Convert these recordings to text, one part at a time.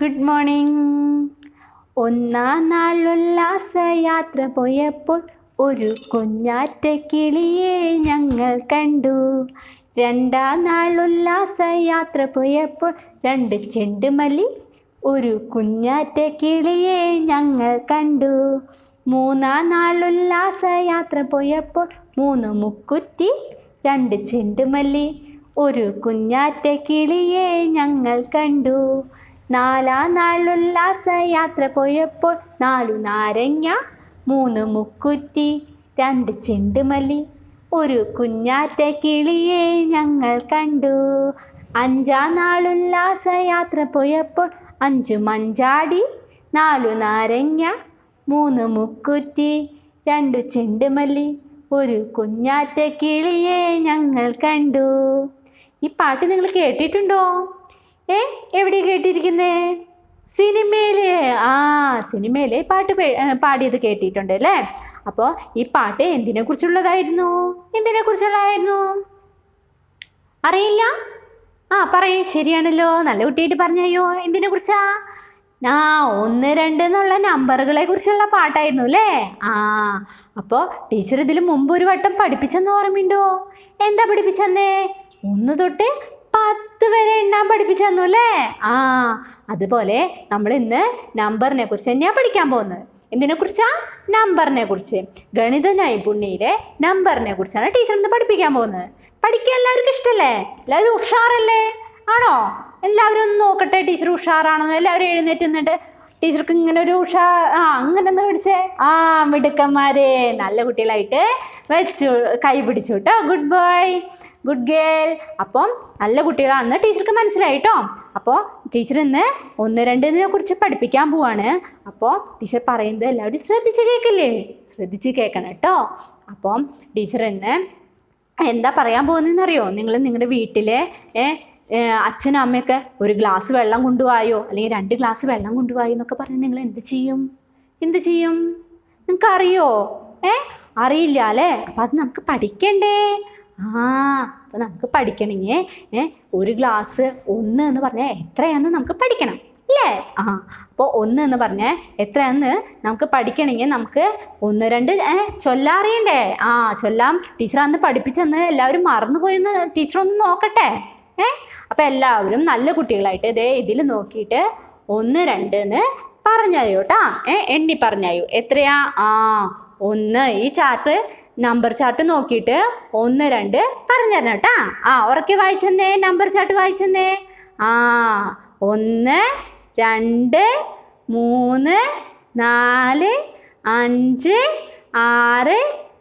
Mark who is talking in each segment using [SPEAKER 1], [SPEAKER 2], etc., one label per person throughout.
[SPEAKER 1] Good morning ഒന്നാം നാൾ ഉല്ലാസയാത്ര പോയപ്പോൾ ഒരു കുഞ്ഞാറ്റ കിളിയെ ഞങ്ങൾ കണ്ടു രണ്ടാം നാൾ ഉല്ലാസയാത്ര പോയപ്പോൾ രണ്ട് ചെണ്ടുമല്ലി ഒരു കുഞ്ഞാറ്റ കിളിയെ ഞങ്ങൾ കണ്ടു മൂന്നാം നാൾ ഉല്ലാസയാത്ര പോയപ്പോൾ മൂന്ന് മുക്കുറ്റി രണ്ട് ചെണ്ടുമല്ലി ഒരു കുഞ്ഞാറ്റ കിളിയെ ഞങ്ങൾ കണ്ടു നാലാം നാൾ ഉല്ലാസയാത്ര പോയപ്പോൾ നാലു നാരങ്ങ മൂന്ന് മുക്കുറ്റി രണ്ട് ചെണ്ടുമല്ലി ഒരു കുഞ്ഞാറ്റ കിളിയെ ഞങ്ങൾ കണ്ടു അഞ്ചാം നാൾ ഉല്ലാസയാത്ര പോയപ്പോൾ അഞ്ചു മഞ്ചാടി നാലു നാരങ്ങ മൂന്ന് മുക്കുറ്റി രണ്ടു ചെണ്ടുമല്ലി ഒരു കുഞ്ഞാറ്റ കിളിയെ ഞങ്ങൾ കണ്ടു ഈ പാട്ട് നിങ്ങൾ കേട്ടിട്ടുണ്ടോ ഏ എവിടെ കേട്ടിരിക്കുന്നേ സിനിമയില് ആ സിനിമയിലെ പാട്ട് പേ- ഏ, പാടിയത് കേട്ടിട്ടുണ്ട് അല്ലേ അപ്പോൾ ഈ പാട്ട് എന്തിനെ കുറിച്ചുള്ളതായിരുന്നു എന്തിനെ കുറിച്ചുള്ളതായിരുന്നു അറിയില്ല ആ പറയേ ശരിയാണല്ലോ നല്ല കുട്ടിയായിട്ട് പറഞ്ഞയോ എന്തിനെ കുറിച്ചാ ആ ഒന്ന് രണ്ട് എന്നുള്ള നമ്പറുകളെ കുറിച്ചുള്ള പാട്ടായിരുന്നു അല്ലേ ആ അപ്പോൾ ടീച്ചർ ഇതിൽ മുമ്പ് ഒരു വട്ടം പഠിപ്പിച്ചെന്ന് ഓർമ്മയുണ്ടോ എന്താ പഠിപ്പിച്ചെന്നേ ഒന്ന് തൊട്ട് പത്ത് വരെ എണ്ണാൻ പഠിപ്പിച്ചെന്നു അല്ലേ ആ അതുപോലെ നമ്മൾ ഇന്ന് നമ്പറിനെ കുറിച്ച് തന്നെയാണ് പഠിക്കാൻ പോകുന്നത് എന്തിനെ കുറിച്ചാ നമ്പറിനെ കുറിച്ച് ഗണിത നൈപുണ്യയിലെ നമ്പറിനെ കുറിച്ചാണ് ടീച്ചർ ഇന്ന് പഠിപ്പിക്കാൻ പോകുന്നത് പഠിക്കാൻ എല്ലാവർക്കും ഇഷ്ടമല്ലേ എല്ലാവരും ഉഷാറല്ലേ ആണോ എല്ലാവരും ഒന്ന് നോക്കട്ടെ ടീച്ചർ ഉഷാറാണോ എല്ലാവരും എഴുന്നേറ്റ് നിന്നിട്ട് ടീച്ചർക്ക് ഇങ്ങനെ ഒരു ഉഷാർ ആ അങ്ങനെ ഒന്ന് പിടിച്ചേ ആ മിടുക്കന്മാരെ നല്ല കുട്ടികളായിട്ട് വെച്ചു കൈ പിടിച്ചു കേട്ടോ ഗുഡ് ബോയ് ഗുഡ് ഗേൾ അപ്പം നല്ല കുട്ടികളാണെന്ന് ടീച്ചർക്ക് മനസ്സിലായി കേട്ടോ അപ്പോൾ ടീച്ചർ ഇന്ന് ഒന്ന് രണ്ടിനെ കുറിച്ച് പഠിപ്പിക്കാൻ പോവാണ് അപ്പോൾ ടീച്ചർ പറയുന്നത് എല്ലാവരും ശ്രദ്ധിച്ച് കേൾക്കില്ലേ ശ്രദ്ധിച്ച് കേൾക്കണം കേട്ടോ അപ്പം ടീച്ചർ ഇന്ന് എന്താ പറയാൻ പോകുന്നതെന്ന് അറിയോ നിങ്ങൾ നിങ്ങളുടെ വീട്ടിലെ ഏ, ഏ, അച്ഛനും അമ്മയൊക്കെ ഒരു ഗ്ലാസ് വെള്ളം കൊണ്ടുപോയോ അല്ലെങ്കിൽ രണ്ട് ഗ്ലാസ് വെള്ളം കൊണ്ടുപോയോ എന്നൊക്കെ പറഞ്ഞ് നിങ്ങൾ എന്ത് ചെയ്യും എന്ത് ചെയ്യും നിങ്ങൾക്ക് അറിയോ ഏ അറിയില്ല അല്ലേ അപ്പം അത് നമുക്ക് പഠിക്കണ്ടേ ആ അപ്പം നമുക്ക് പഠിക്കണമെങ്കിൽ ഏ ഒരു ഗ്ലാസ് ഒന്ന് എന്ന് പറഞ്ഞാൽ എത്രയാണെന്ന് നമുക്ക് പഠിക്കണം അല്ലേ ആ അപ്പോൾ ഒന്ന് എന്ന് പറഞ്ഞാൽ എത്രയാണെന്ന് നമുക്ക് പഠിക്കണമെങ്കിൽ നമുക്ക് ഒന്ന് രണ്ട് ഏ ചൊല്ലാൻ അറിയണ്ടേ ആ ചൊല്ലാം ടീച്ചർ അന്ന് പഠിപ്പിച്ചെന്ന് എല്ലാവരും മറന്നുപോയെന്ന് ടീച്ചർ ഒന്ന് നോക്കട്ടെ ഏ അപ്പോൾ എല്ലാവരും നല്ല കുട്ടികളായിട്ട് ഇതേ ഇതിൽ നോക്കിയിട്ട് ഒന്ന് രണ്ട് എന്ന് പറഞ്ഞായോ കേട്ടാ ഏ എണ്ണി പറഞ്ഞായോ എത്രയാ ആ ഒന്ന് ഈ ചാർട്ട് നമ്പർ ചാർട്ട് നോക്കിയിട്ട് ഒന്ന് രണ്ട് പറഞ്ഞു തരണം കേട്ടാ ആ ഉറക്കെ വായിച്ചെന്നേ നമ്പർ ചാർട്ട് വായിച്ചെന്നേ ആ ഒന്ന് രണ്ട് മൂന്ന് നാല് അഞ്ച് ആറ്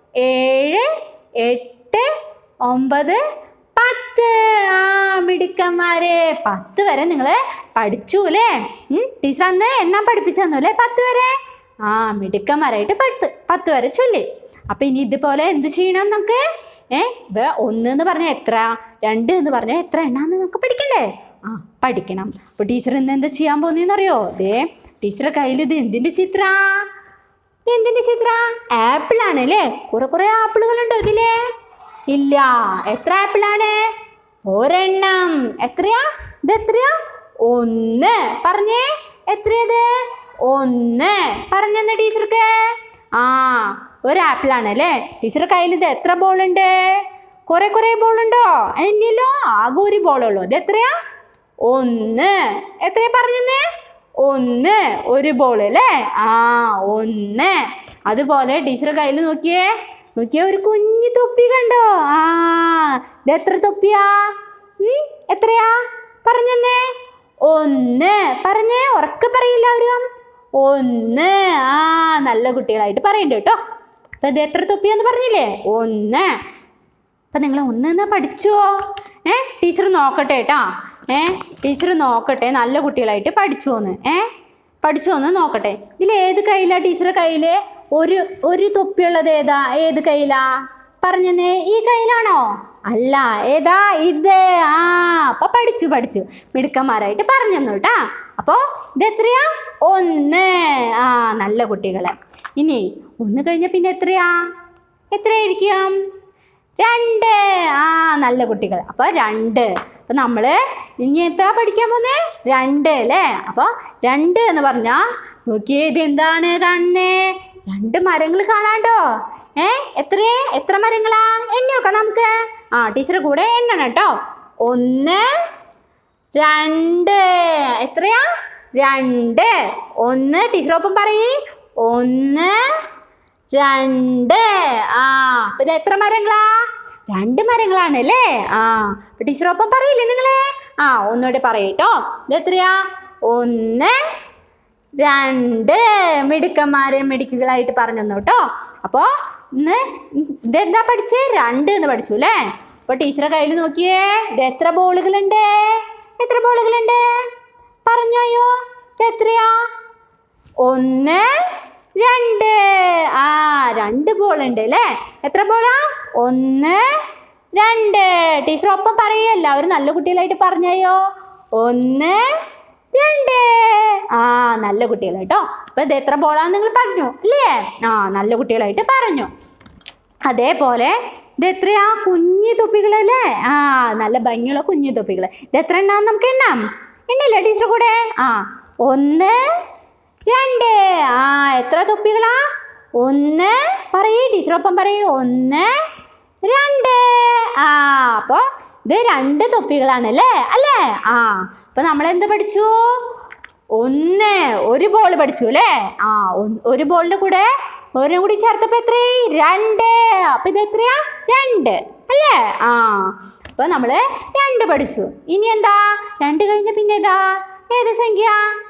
[SPEAKER 1] ഏഴ് എട്ട് ഒമ്പത് പത്ത് ആ മിടുക്കന്മാരെ പത്ത് വരെ നിങ്ങൾ പഠിച്ചു അല്ലേ ടീച്ചർ അന്ന് എണ്ണാൻ പഠിപ്പിച്ചു തന്നു അല്ലേ പത്ത് വരെ ആ മിടുക്കന്മാരായിട്ട് പത്ത് പത്ത് വരെ ചൊല്ലി അപ്പം ഇനി ഇതുപോലെ എന്ത് ചെയ്യണം നമുക്ക് ഏ ഇത് ഒന്ന് എന്ന് പറഞ്ഞാൽ എത്ര രണ്ട് എന്ന് പറഞ്ഞാൽ എത്ര എണ്ണാന്ന് നമുക്ക് പഠിക്കണ്ടേ ആ പഠിക്കണം അപ്പോൾ ടീച്ചർ ഇന്ന് എന്താ ചെയ്യാൻ പോകുന്നതെന്നറിയോ ദേ ടീച്ചറെ കയ്യിൽ ഇത് എന്തിൻ്റെ ചിത്ര എന്തിൻ്റെ ചിത്ര ആപ്പിൾ ആണ് അല്ലേ കുറെ കുറെ ആപ്പിളുകളുണ്ടോ ഇതില് ഇല്ല എത്ര ആപ്പിളാണ് ഒരെണ്ണം എത്രയാ ഇത് എത്രയാ ഒന്ന് പറഞ്ഞേ എത്രയത് ഒന്ന് പറഞ്ഞെന്ന് ടീച്ചർക്ക് ആ ഒരു ആപ്പിളാണ് അല്ലേ ടീച്ചറുടെ കയ്യിൽ ഇത് എത്ര ബോളുണ്ട് കുറെ കുറെ ബോളുണ്ടോ ഇല്ലല്ലോ ആകെ ഒരു ബോളുള്ളൂ ഇത് എത്രയാ ഒന്ന് എത്രയാ പറഞ്ഞെന്നേ ഒന്ന് ഒരു ബോൾ അല്ലേ ആ ഒന്ന് അതുപോലെ ടീച്ചറുടെ കയ്യിൽ നോക്കിയേ നോക്കിയേ ഒരു കുഞ്ഞു തൊപ്പി കണ്ടോ ആ ഇത് എത്ര തൊപ്പിയാ ഉം, എത്രയാ പറഞ്ഞെന്നേ ഒന്ന് പറഞ്ഞേ ഉറക്കെ പറയില്ല അവരും ഒന്ന് ആ നല്ല കുട്ടികളായിട്ട് പറയണ്ട കേട്ടോ അപ്പൊ ഇത് എത്ര തൊപ്പിയാന്ന് പറഞ്ഞില്ലേ ഒന്ന് അപ്പം നിങ്ങൾ ഒന്ന് പഠിച്ചോ ഏ ടീച്ചർ നോക്കട്ടെ കേട്ടാ ഏ ടീച്ചർ നോക്കട്ടെ നല്ല കുട്ടികളായിട്ട് പഠിച്ചോന്ന് ഏ പഠിച്ചോന്ന് നോക്കട്ടെ ഇതിൽ ഏത് കയ്യിലാ ടീച്ചറുടെ കയ്യിൽ ഒരു ഒരു തൊപ്പിയുള്ളത് ഏതാ ഏത് കയ്യിലാ പറഞ്ഞെന്നേ ഈ കയ്യിലാണോ അല്ല ഏതാ ഇത് ആ അപ്പൊ പഠിച്ചു പഠിച്ചു മിടുക്കന്മാരായിട്ട് പറഞ്ഞു തന്നു കേട്ടാ അപ്പോൾ ഇത് എത്രയാ ഒന്ന് ആ നല്ല കുട്ടികളെ ഇനി ഒന്ന് കഴിഞ്ഞ പിന്നെ എത്രയാ എത്രയായിരിക്കും രണ്ട് ആ നല്ല കുട്ടികൾ അപ്പോൾ രണ്ട് അപ്പോൾ നമ്മൾ ഇനി എത്ര പഠിക്കാൻ പോകുന്നേ രണ്ട് അല്ലേ അപ്പോൾ രണ്ട് എന്ന് പറഞ്ഞാൽ നോക്കിയേ ഇത് എന്താണ് കാണുന്നേ രണ്ട് മരങ്ങൾ കാണാണ്ടോ ഏ എത്ര എത്ര മരങ്ങളാ എണ്ണി നോക്കാം നമുക്ക് ആ ടീച്ചറെ കൂടെ എണ്ണണം കേട്ടോ ഒന്ന് രണ്ട് എത്രയാ രണ്ട് ഒന്ന് ടീച്ചറൊപ്പം പറയ് ഒന്ന് രണ്ട് ആ അപ്പൊ ഇത് എത്ര മരങ്ങളാ രണ്ട് മരങ്ങളാണ് അല്ലേ ആ അപ്പൊ ടീച്ചറൊപ്പം പറയില്ലേ നിങ്ങള് ആ ഒന്നുകൂടെ പറയട്ടോ ഇത് എത്രയാ ഒന്ന് രണ്ട് മിടുക്കന്മാരെ മിടുക്കുകളായിട്ട് പറഞ്ഞു തന്നു കേട്ടോ അപ്പോൾ ഇന്ന് ഇതെന്താ പഠിച്ചേ രണ്ട് എന്ന് പഠിച്ചു അല്ലേ അപ്പോൾ ടീച്ചറെ കയ്യിൽ നോക്കിയേ ഇത് എത്ര ബോളുകളുണ്ട് എത്ര ബോളുകളുണ്ട് പറഞ്ഞോയോ ഇത് എത്രയാ ഒന്ന് രണ്ട് ആ രണ്ട് ബോൾ ഉണ്ട് അല്ലേ എത്ര ബോളാ ഒന്ന് രണ്ട് ടീച്ചർ ഒപ്പം പറയൂ എല്ലാവരും നല്ല കുട്ടികളായിട്ട് പറഞ്ഞയോ ഒന്ന് രണ്ട് ആ നല്ല കുട്ടികൾ കേട്ടോ അപ്പൊ ഇത് എത്ര ബോളാന്ന് നിങ്ങൾ പറഞ്ഞു അല്ലേ ആ നല്ല കുട്ടികളായിട്ട് പറഞ്ഞു അതേപോലെ ഇത് എത്രയാ കുഞ്ഞു തൊപ്പികളല്ലേ ആ നല്ല ഭംഗിയുള്ള കുഞ്ഞു തൊപ്പികൾ ഇത് എത്ര എണ്ണാന്ന് നമുക്ക് എണ്ണാം എണ്ണില്ലേ ടീച്ചർ കൂടെ ആ ഒന്ന് രണ്ട് ആ എത്ര തൊപ്പികളാ ഒന്ന് പറയൂ ടീച്ചറൊപ്പം പറയൂ ഒന്ന് രണ്ട് ആ അപ്പോൾ ഇത് രണ്ട് തൊപ്പികളാണല്ലേ അല്ലേ ആ അപ്പോൾ നമ്മൾ എന്ത് പഠിച്ചു ഒന്ന് ഒരു ബോൾ പഠിച്ചു അല്ലേ ആ ഒന്ന് ഒരു ബോളിൻ്റെ കൂടെ ഒരെണ്ണം കൂടി ചേർത്തപ്പോൾ എത്രയായി രണ്ട് അപ്പം ഇത് എത്രയാ രണ്ട് അല്ലേ ആ അപ്പോൾ നമ്മൾ രണ്ട് പഠിച്ചു ഇനി എന്താ രണ്ട് കഴിഞ്ഞ പിന്നെ ഏതാ ഏത് സംഖ്യ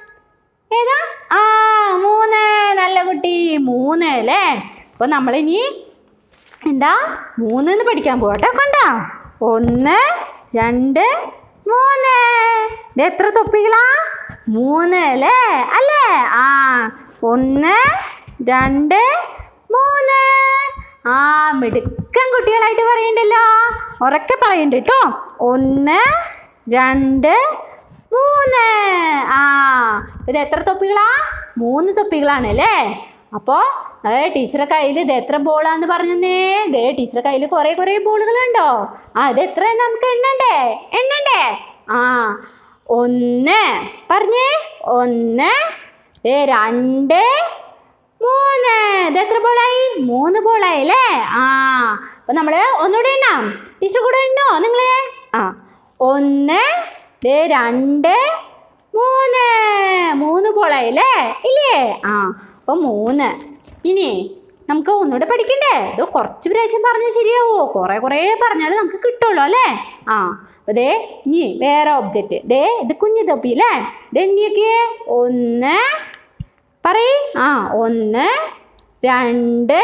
[SPEAKER 1] ഏതാ ആ മൂന്ന് നല്ല കുട്ടി മൂന്ന് അല്ലേ അപ്പോൾ നമ്മളിനി എന്താ മൂന്ന് എന്ന് പഠിക്കാൻ പോകട്ടെ കണ്ടോ ഒന്ന് രണ്ട് മൂന്ന് ഇത് എത്ര തൊപ്പികളാ മൂന്ന് അല്ലേ അല്ലേ ആ ഒന്ന് രണ്ട് മൂന്ന് ആ മിടുക്കൻ കുട്ടികളായിട്ട് പറയണ്ടല്ലോ ഉറക്കെ പറയുന്നുണ്ട് കേട്ടോ ഒന്ന് രണ്ട് മൂന്ന് ആ ഇത് എത്ര തൊപ്പികളാ മൂന്ന് തൊപ്പികളാണ് അല്ലേ അപ്പോൾ ഏ ടീച്ചറെ കയ്യിൽ ഇത് എത്ര ബോളാന്ന് പറഞ്ഞേ ദേ ടീച്ചറെ കയ്യിൽ കുറേ കുറേ ബോളുകളുണ്ടോ ആ ഇത് എത്ര നമുക്ക് എണ്ണണ്ടേ എണ്ണണ്ടേ ആ ഒന്ന് പറഞ്ഞേ ഒന്ന് ദേ രണ്ട് മൂന്ന് ഇത് എത്ര ബോളായി മൂന്ന് ബോളായി അല്ലേ ആ അപ്പം നമ്മൾ ഒന്നുകൂടെ എണ്ണാം ടീച്ചർ കൂടെ ഉണ്ടോ നിങ്ങൾ ആ ഒന്ന് ദേ രണ്ട് മൂന്ന് മൂന്ന് ബോളായി അല്ലേ ഇല്ലേ ആ അപ്പം മൂന്ന് ഇനി നമുക്ക് ഒന്നുകൂടെ പഠിക്കണ്ടേ ഇത് കുറച്ച് പ്രാവശ്യം പറഞ്ഞാൽ ശരിയാവോ കുറേ കുറേ പറഞ്ഞാൽ നമുക്ക് കിട്ടുള്ളൂ അല്ലേ ആ അപ്പോൾ ദേ ഇനി വേറെ ഒബ്ജക്റ്റ് ദേ ഇത് കുഞ്ഞു തൊപ്പി അല്ലേ ഇത് എണ്ണിയൊക്കെ ഒന്ന് പറയ് ആ ഒന്ന് രണ്ട്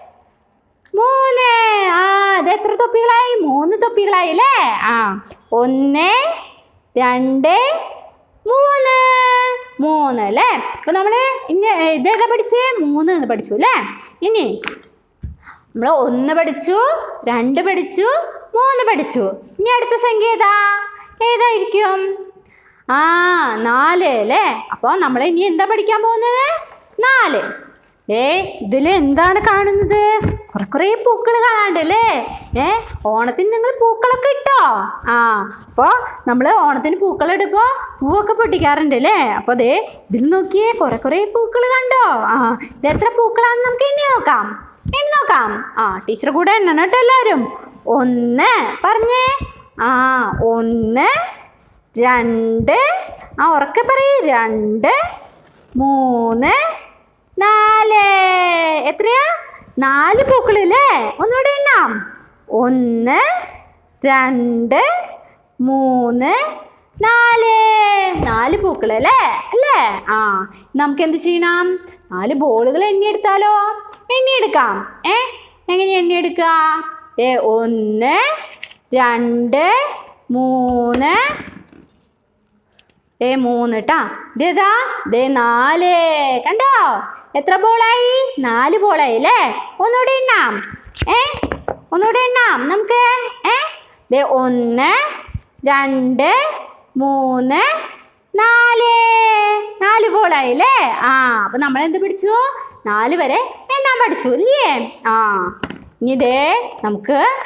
[SPEAKER 1] മൂന്ന് ആ ഇത് എത്ര തൊപ്പികളായി മൂന്ന് തൊപ്പികളായി അല്ലേ ആ ഒന്ന് രണ്ട് മൂന്ന് മൂന്ന് അല്ലേ അപ്പോൾ നമ്മൾ ഇനി ഇതേതാ പഠിച്ചേ മൂന്ന് എന്ന് പഠിച്ചു അല്ലേ ഇനി നമ്മൾ ഒന്ന് പഠിച്ചു രണ്ട് പഠിച്ചു മൂന്ന് പഠിച്ചു ഇനി അടുത്ത സംഖ്യ ഏതാ ഏതായിരിക്കും ആ നാല് അല്ലേ അപ്പോൾ നമ്മൾ ഇനി എന്താ പഠിക്കാൻ പോകുന്നത് നാല് ഏ ഇതിൽ എന്താണ് കാണുന്നത് കുറെ കുറേ പൂക്കൾ കാണാണ്ടല്ലേ ഏ ഓണത്തിന് നിങ്ങൾ പൂക്കളൊക്കെ ഇട്ടോ ആ അപ്പോൾ നമ്മൾ ഓണത്തിന് പൂക്കൾ ഇടുമ്പോൾ പൂവൊക്കെ പൊട്ടിക്കാറുണ്ട് അല്ലേ അപ്പോൾ ദേ ഇതിൽ നോക്കിയേ കുറെ കുറേ പൂക്കൾ കണ്ടോ ആ ഇത് എത്ര പൂക്കളാണെന്ന് നമുക്ക് എണ്ണി നോക്കാം എണ്ണി നോക്കാം ആ ടീച്ചർ കൂടെ എണ്ണണം കേട്ടോ എല്ലാവരും ഒന്ന് പറഞ്ഞേ ആ ഒന്ന് രണ്ട് ആ ഉറക്കെ പറയ് രണ്ട് മൂന്ന് നാല് എത്രയാ നാല് പൂക്കളില്ലേ ഒന്നുകൂടെ എണ്ണാം ഒന്ന് രണ്ട് മൂന്ന് നാല് നാല് പൂക്കൾ അല്ലേ അല്ലേ ആ നമുക്ക് എന്ത് ചെയ്യണം നാല് ബോളുകൾ എണ്ണിയെടുത്താലോ എണ്ണിയെടുക്കാം ഏ എങ്ങനെ എണ്ണിയെടുക്കുക ഏ ഒന്ന് രണ്ട് മൂന്ന് ദേ മൂന്ന് കേട്ടാ ഇതേതാ ദേ നാല് കണ്ടോ എത്ര ബോളായി നാല് ബോളായി അല്ലേ ഒന്നുകൂടെ എണ്ണാം ഏ ഒന്നുകൂടെ എണ്ണാം നമുക്ക് ഏ ദേ ഒന്ന് രണ്ട് മൂന്ന് നാല് നാല് ബോളായി അല്ലേ ആ അപ്പം നമ്മൾ എന്ത് പിടിച്ചു നാല് വരെ എണ്ണാൻ പഠിച്ചു ഇല്ലേ ആ ഇനി ദേ നമുക്ക്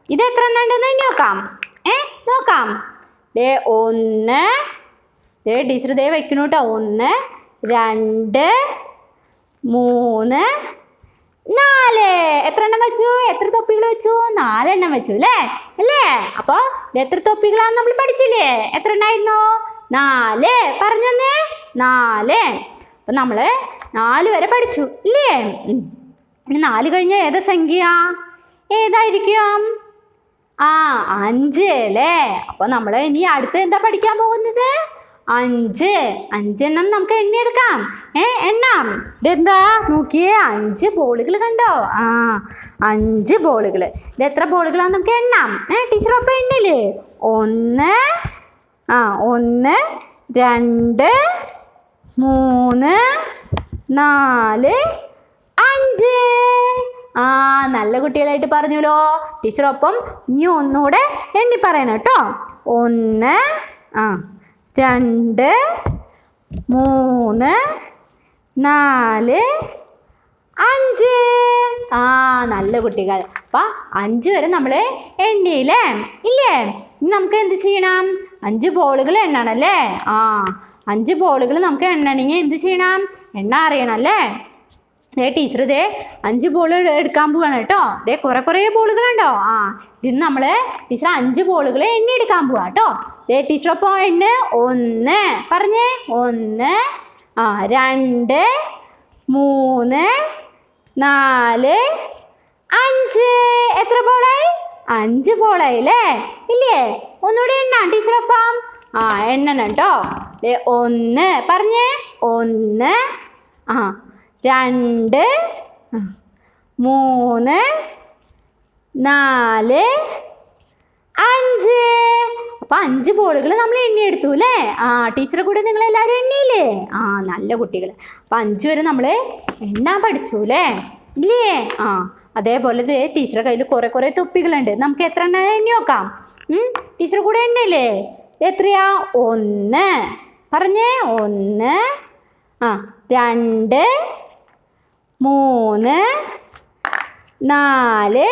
[SPEAKER 1] ഇത് എത്ര എണ്ണം ഉണ്ടെന്ന് ഇനി നോക്കാം ഏ നോക്കാം ദേ ഒന്ന് ദേ ടീച്ചർ ദേ വെക്കണു കേട്ടോ ഒന്ന് രണ്ട് മൂന്ന് നാല് എത്ര എണ്ണം വെച്ചു എത്ര തൊപ്പികൾ വെച്ചു നാലെണ്ണം വെച്ചു അല്ലേ അല്ലേ അപ്പോൾ ഇത് എത്ര തൊപ്പികളാന്ന് നമ്മൾ പഠിച്ചില്ലേ എത്ര എണ്ണായിരുന്നു നാല് പറഞ്ഞെന്നേ നാല് അപ്പം നമ്മൾ നാല് വരെ പഠിച്ചു ഇല്ലേ ഉം. ഇനി നാല് കഴിഞ്ഞ ഏതാ സംഖ്യ ഏതായിരിക്കും ആ അഞ്ച് അല്ലേ അപ്പോൾ നമ്മൾ ഇനി അടുത്ത് എന്താ പഠിക്കാൻ പോകുന്നത് അഞ്ച് അഞ്ചെണ്ണം നമുക്ക് എണ്ണിയെടുക്കാം ഏ എണ്ണാം ഇതെന്താ നോക്കിയേ അഞ്ച് ബോളുകൾ കണ്ടോ ആ അഞ്ച് ബോളുകൾ ഇത് എത്ര ബോളുകളാണ് നമുക്ക് എണ്ണാം ഏ ടീച്ചർ അപ്പം എണ്ണില്ലേ ഒന്ന് ആ ഒന്ന് രണ്ട് മൂന്ന് നാല് അഞ്ച് ആ നല്ല കുട്ടികളായിട്ട് പറഞ്ഞല്ലോ ടീച്ചറൊപ്പം ഇനി ഒന്നുകൂടെ എണ്ണി പറയണം കേട്ടോ ഒന്ന് ആ രണ്ട് മൂന്ന് നാല് അഞ്ച് ആ നല്ല കുട്ടികൾ അപ്പം അഞ്ച് വരെ നമ്മൾ എണ്ണിയില്ലേ ഇല്ലേ ഇനി നമുക്ക് എന്ത് ചെയ്യണം അഞ്ച് ബോളുകൾ എണ്ണണല്ലേ ആ അഞ്ച് ബോളുകൾ നമുക്ക് എണ്ണണമെങ്കിൽ എന്ത് ചെയ്യണം എണ്ണ അറിയണം അല്ലേ ദേ ടീച്ചർ ദേ അഞ്ച് ബോൾ എടുക്കാൻ പോവാണ് കേട്ടോ ദേ കുറേ കുറേ ബോളുകളുണ്ടോ ആ ഇത് നമ്മൾ ടീച്ചർ അഞ്ച് ബോളുകൾ എണ്ണി എടുക്കാൻ പോവാ കേട്ടോ ദേ ടീച്ചറൊപ്പം എണ്ണ ഒന്ന് പറഞ്ഞേ ഒന്ന് ആ രണ്ട് മൂന്ന് നാല് അഞ്ച് എത്ര ബോളായി അഞ്ച് ബോളായി അല്ലേ ഇല്ലേ ഒന്നുകൂടെ എണ്ണാം ടീച്ചറൊപ്പം ആ എണ്ണണം കേട്ടോ ദേ ഒന്ന് പറഞ്ഞേ ഒന്ന് ആ രണ്ട് ആ, മൂന്ന് നാല് അഞ്ച് അപ്പൊ അഞ്ച് ബോളുകൾ നമ്മൾ എണ്ണിയെടുത്തു അല്ലേ ആ ടീച്ചറെ കൂടെ നിങ്ങൾ എല്ലാവരും എണ്ണിയില്ലേ ആ നല്ല കുട്ടികൾ അപ്പൊ അഞ്ച് വരെ നമ്മൾ എണ്ണാൻ പഠിച്ചു അല്ലേ ഇല്ലേ ആ അതേപോലെ ദേ ടീച്ചറെ കയ്യിൽ കുറെ കുറെ തൊപ്പികളുണ്ട് നമുക്ക് എത്ര എണ്ണം എണ്ണി നോക്കാം ഉം, ടീച്ചറെ കൂടെ എണ്ണയില്ലേ എത്രയാ ഒന്ന് പറഞ്ഞേ ഒന്ന് ആ രണ്ട് മൂന്ന് നാല്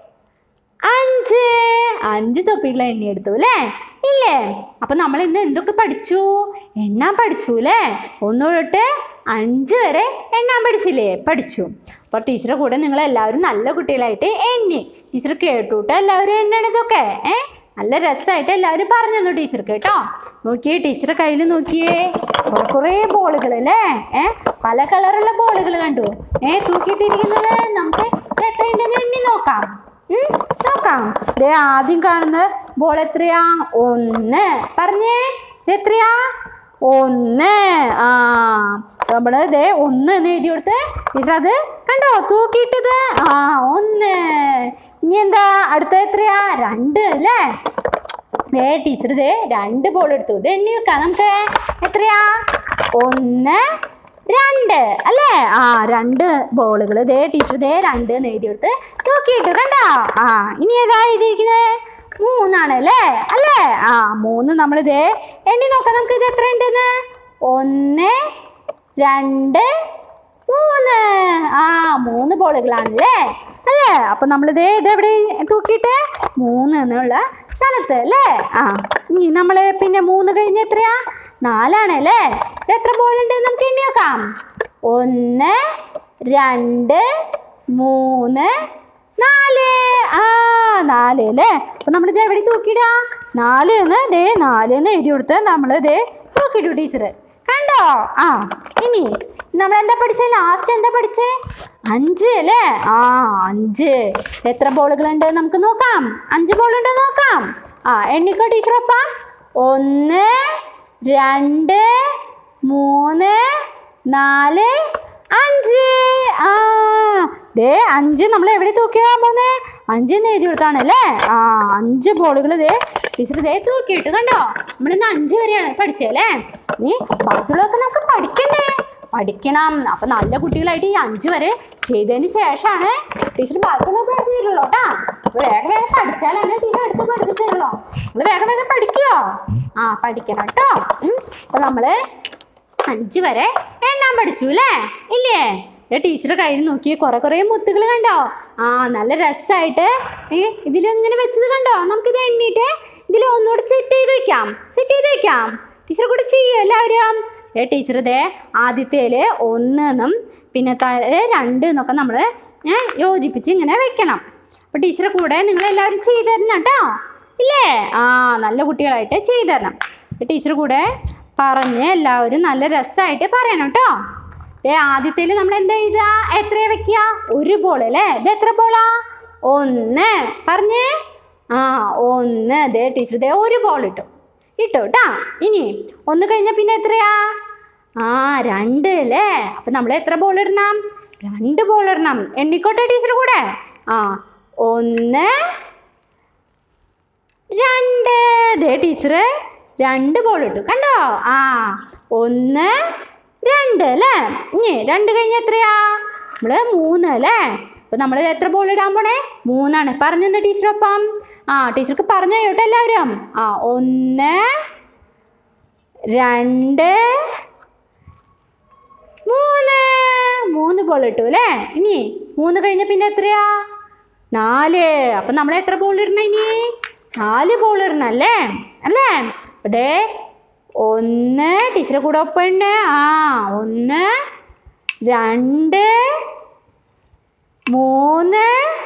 [SPEAKER 1] അഞ്ച് അഞ്ച് തൊപ്പികൾ എണ്ണി എടുത്തു അല്ലേ ഇല്ലേ അപ്പൊ നമ്മൾ ഇന്ന് എന്തൊക്കെ പഠിച്ചു എണ്ണാൻ പഠിച്ചു അല്ലേ ഒന്ന് തൊട്ട് അഞ്ച് വരെ എണ്ണാൻ പഠിച്ചില്ലേ പഠിച്ചു അപ്പോൾ ടീച്ചറെ കൂടെ നിങ്ങൾ എല്ലാവരും നല്ല കുട്ടികളായിട്ട് എണ്ണി ടീച്ചർ കേട്ടുട്ടോ എല്ലാവരും എണ്ണണതൊക്കെ ഏ നല്ല രസമായിട്ട് എല്ലാവരും പറഞ്ഞു തന്നു ടീച്ചർക്ക് കേട്ടോ നോക്കിയേ ടീച്ചറെ കയ്യിൽ നോക്കിയേ കുറെ കുറേ ബോളുകൾ അല്ലേ ഏ പല കളറുള്ള ബോളുകൾ കണ്ടു ഏ തൂക്കിയിട്ടിരിക്കുന്നത് നമുക്ക് ഇത് എത്രയുണ്ടെന്ന് എണ്ണി നോക്കാം ഉം, നോക്കാം ദേ ആദ്യം കാണുന്ന ബോൾ എത്രയാ ഒന്ന് പറഞ്ഞേ ഇത് എത്രയാ ഒന്ന് ആ നമ്മള് ദേ ഒന്ന് എന്ന് എഴുതി കൊടുത്ത് ഇട്ടത് കണ്ടോ തൂക്കിയിട്ടത് ആ ഒന്ന് ഇനി എന്താ അടുത്ത എത്രയാ രണ്ട് അല്ലേ ദേ ടീച്ചർ ദേ രണ്ട് ബോൾ എടുത്തു ഇത് എണ്ണി വെക്കാം നമുക്ക് എത്രയാ ഒന്ന് രണ്ട് അല്ലേ ആ രണ്ട് ബോളുകൾ ദേ ടീച്ചർ ദേ രണ്ട് എന്ന് എഴുതി കൊടുത്ത് നോക്കിയിട്ട് കണ്ടോ ആ ഇനി ഏതാ എഴുതിയിരിക്കുന്നത് മൂന്നാണ് അല്ലേ അല്ലേ ആ മൂന്ന് നമ്മൾ ദേ എണ്ണി നോക്കാം നമുക്ക് ഇത് എത്ര ഉണ്ടെന്ന് ഒന്ന് രണ്ട് മൂന്ന് ആ മൂന്ന് ബോളുകളാണല്ലേ അല്ലേ അപ്പൊ നമ്മൾ ദേ ഇതെവിടെ തൂക്കിയിട്ട് മൂന്ന് എന്നുള്ള സ്ഥലത്ത് അല്ലേ ആ ഇനി നമ്മൾ പിന്നെ മൂന്ന് കഴിഞ്ഞ് എത്രയാ നാലാണ് അല്ലേ ഇത് എത്ര ബോൾ ഉണ്ട് നമുക്ക് എണ്ണി നോക്കാം ഒന്ന് രണ്ട് മൂന്ന് നാല് ആ നാല് അല്ലേ അപ്പൊ നമ്മളിത് എവിടെ തൂക്കിയിടാ നാല് എന്ന് ദേ നാല് എന്ന് എഴുതി കൊടുത്ത് നമ്മൾ ദേ തൂക്കിയിട്ടു ടീച്ചർ കണ്ടോ ആ ഇനി നമ്മൾ എന്താ പഠിച്ചേ ലാസ്റ്റ് എന്താ പഠിച്ചേ അഞ്ച് അല്ലേ ആ അഞ്ച് എത്ര ബോളുകളുണ്ട് നമുക്ക് നോക്കാം അഞ്ച് ബോളുണ്ട് നോക്കാം ആ എണ്ണിക്കോ ടീച്ചറൊപ്പം ഒന്ന് രണ്ട് മൂന്ന് നാല് അഞ്ച് ആ ദേ അഞ്ച് നമ്മൾ എവിടെ തൂക്കിയിടാൻ പോകുന്നേ അഞ്ച് എന്ന് എഴുതി കൊടുത്താണ് അല്ലേ ആ അഞ്ച് ബോളുകൾ ദേ ടീച്ചർ ദേ തൂക്കിയിട്ട് കണ്ടോ നമ്മളിന്ന് അഞ്ച് വരെയാണ് പഠിച്ചത് അല്ലേ നീ ബാക്കിയുള്ളതൊക്കെ നമുക്ക് പഠിക്കണ്ടേ പഠിക്കണം അപ്പൊ നല്ല കുട്ടികളായിട്ട് ഈ അഞ്ച് വരെ ചെയ്തതിന് ശേഷമാണ് ടീച്ചർ ബാക്കിയുള്ളത് പഠിച്ചു തരുള്ളൂ കേട്ടാ അപ്പൊ വേഗം വേഗം പഠിച്ചാലാണ് ടീച്ചർ അടുത്ത് പഠിപ്പിച്ചു തരുള്ളൂ നിങ്ങൾ വേഗം വേഗം പഠിക്കുവോ ആ പഠിക്കണം കേട്ടോ ഉം. അപ്പൊ നമ്മള് അഞ്ച് വരെ എണ്ണാൻ പഠിച്ചു അല്ലേ ഇല്ലേ ടീച്ചറെ കയ്യിൽ നോക്കി കുറെ കുറെ മുത്തുകൾ കണ്ടോ ആ നല്ല രസമായിട്ട് ഏ ഇതിലിങ്ങനെ വെച്ചത് കണ്ടോ നമുക്കിത് എണ്ണീട്ട് ഇതിൽ ഒന്നുകൂടെ സെറ്റ് ചെയ്ത് വെക്കാം സെറ്റ് ചെയ്ത് വെക്കാം ടീച്ചർ കൂടെ ചെയ്യും എല്ലാവരും ഏ ടീച്ചർ ഇതേ ആദ്യത്തേല് ഒന്ന് എന്നും പിന്നെ താഴെ രണ്ട് എന്നൊക്കെ നമ്മൾ യോജിപ്പിച്ച് ഇങ്ങനെ വെക്കണം അപ്പോൾ ടീച്ചറെ കൂടെ നിങ്ങളെല്ലാവരും ചെയ്തു തരണം കേട്ടോ ഇല്ലേ ആ നല്ല കുട്ടികളായിട്ട് ചെയ്തു തരണം ടീച്ചർ കൂടെ പറഞ്ഞ് എല്ലാവരും നല്ല രസമായിട്ട് പറയണം കേട്ടോ ദേ ആദ്യത്തേല് നമ്മൾ എന്താ എഴുതുക എത്രയാ വെക്കുക ഒരു ബോൾ അല്ലേ ഇത് എത്ര ബോളാ ഒന്ന് പറഞ്ഞേ ആ ഒന്ന് ദേ ടീച്ചർ ദേ ഒരു ബോൾ ഇട്ടു ഇട്ടു കേട്ടാ ഇനി ഒന്ന് കഴിഞ്ഞാൽ പിന്നെ എത്രയാ ആ രണ്ട് അല്ലേ അപ്പം നമ്മൾ എത്ര ബോൾ ഇടണം രണ്ട് ബോൾ ഇടണം എണ്ണിക്കോട്ടെ ടീച്ചർ കൂടെ ആ ഒന്ന് രണ്ട് ദേ ടീച്ചർ രണ്ട് ബോൾ ഇട്ടു കണ്ടോ ആ ഒന്ന് രണ്ട് അല്ലേ ഇനി രണ്ട് കഴിഞ്ഞ എത്രയാ നമ്മൾ മൂന്ന് അല്ലേ അപ്പം നമ്മൾ എത്ര ബോൾ ഇടാൻ പോണേ മൂന്നാണ് പറഞ്ഞു ടീച്ചറൊപ്പം ആ ടീച്ചർക്ക് പറഞ്ഞു കേട്ടോ എല്ലാവരും ആ ഒന്ന് രണ്ട് മൂന്ന് മൂന്ന് ബോൾ ഇട്ടു അല്ലേ ഇനി മൂന്ന് കഴിഞ്ഞ പിന്നെ എത്രയാ നാല് അപ്പം നമ്മൾ എത്ര ബോൾ ഇടണം ഇനി നാല് ബോൾ ഇടണം അല്ലേ അല്ലേ ഇവിടെ ഒന്ന് ടീച്ചറെ കൂടെ ഒപ്പുണ്ട് ആ ഒന്ന് രണ്ട് മൂന്ന്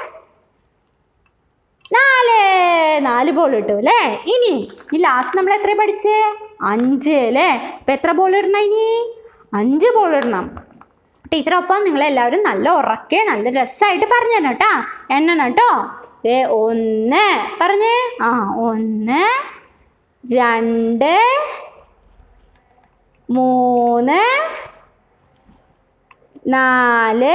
[SPEAKER 1] നാല് നാല് ബോൾ ഇട്ടു അല്ലേ ഇനി ഈ ലാസ്റ്റ് നമ്മൾ എത്ര പഠിച്ചേ അഞ്ച് അല്ലേ ഇപ്പം എത്ര ബോൾ ഇടണം ഇനി അഞ്ച് ബോൾ ഇടണം ടീച്ചറൊപ്പം നിങ്ങളെല്ലാവരും നല്ല ഉറക്കെ നല്ല രസമായിട്ട് പറഞ്ഞു തരണം കേട്ടോ എണ്ണണം കേട്ടോ ദേ ഒന്ന് പറഞ്ഞേ ആ ഒന്ന് രണ്ട് മൂന്ന് നാല്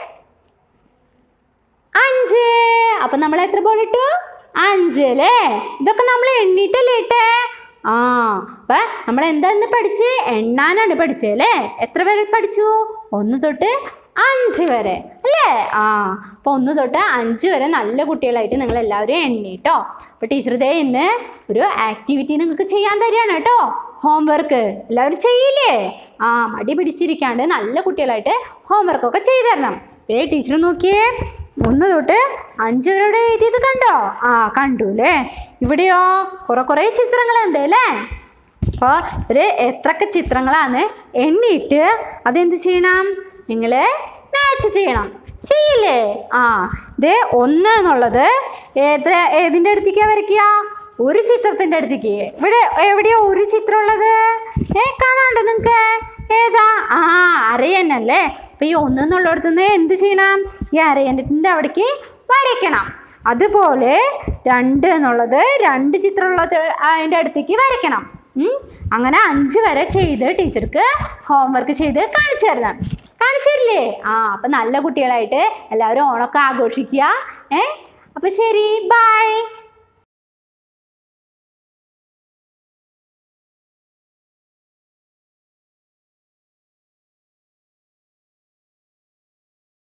[SPEAKER 1] അഞ്ച് അപ്പം നമ്മൾ എത്ര ബോൾ ഇട്ടു അഞ്ച് അല്ലേ ഇതൊക്കെ നമ്മൾ എണ്ണിട്ടല്ലേ ഇട്ടേ ആ അപ്പം നമ്മൾ എന്താ ഇന്ന് പഠിച്ച് എണ്ണാനാണ് പഠിച്ചത് അല്ലേ എത്ര വരെ പഠിച്ചു ഒന്ന് തൊട്ട് അഞ്ച് വരെ അല്ലേ ആ അപ്പോൾ ഒന്ന് തൊട്ട് അഞ്ച് വരെ നല്ല കുട്ടികളായിട്ട് നിങ്ങൾ എല്ലാവരും എണ്ണിട്ടോ അപ്പോൾ ടീച്ചർ ദേ ഇന്ന് ഒരു ആക്ടിവിറ്റി നിങ്ങൾക്ക് ചെയ്യാൻ തരികയാണ് കേട്ടോ ഹോംവർക്ക് എല്ലാവരും ചെയ്യില്ലേ ആ മടി പിടിച്ചിരിക്കാണ്ട് നല്ല കുട്ടികളായിട്ട് ഹോംവർക്കൊക്കെ ചെയ്തു തരണം ദേ ടീച്ചർ നോക്കിയേ ഒന്ന് തൊട്ട് അഞ്ച് വരെ എഴുതിയത് കണ്ടോ ആ കണ്ടു അല്ലേ ഇവിടെയോ കുറെ കുറേ ചിത്രങ്ങളുണ്ട് അല്ലേ അപ്പോൾ ഒരു എത്രയൊക്കെ ചിത്രങ്ങളാണ് എണ്ണിയിട്ട് അതെന്ത് ചെയ്യണം നിങ്ങൾ മാച്ച് ചെയ്യണം ചെയ്യില്ലേ ആ ഇത് ഒന്ന് എന്നുള്ളത് ഏത് ഏതിൻ്റെ അടുത്തേക്കാണ് വരയ്ക്കുക ഒരു ചിത്രത്തിൻ്റെ അടുത്തേക്ക് ഇവിടെ എവിടെയോ ഒരു ചിത്രം ഉള്ളത് ഏ കാണാണ്ടോ നിങ്ങൾക്ക് ഏതാ ആ അരയന്നല്ലേ അപ്പോൾ ഈ ഒന്ന് എന്നുള്ളിടത്ത് നിന്ന് എന്ത് ചെയ്യണം ഈ അരയന്നത്തിൻ്റെ അവിടേക്ക് വരയ്ക്കണം അതുപോലെ രണ്ട് എന്നുള്ളത് രണ്ട് ചിത്രമുള്ളത് അതിൻ്റെ അടുത്തേക്ക് വരയ്ക്കണം ഉം. അങ്ങനെ അഞ്ച് വരെ ചെയ്ത് ടീച്ചർക്ക് ഹോംവർക്ക് ചെയ്ത് കാണിച്ചു തരണം കാണിച്ചു തരില്ലേ ആ അപ്പം നല്ല കുട്ടികളായിട്ട് എല്ലാവരും ഓണമൊക്കെ ആഘോഷിക്കുക ഏ അപ്പം ശരി ബൈ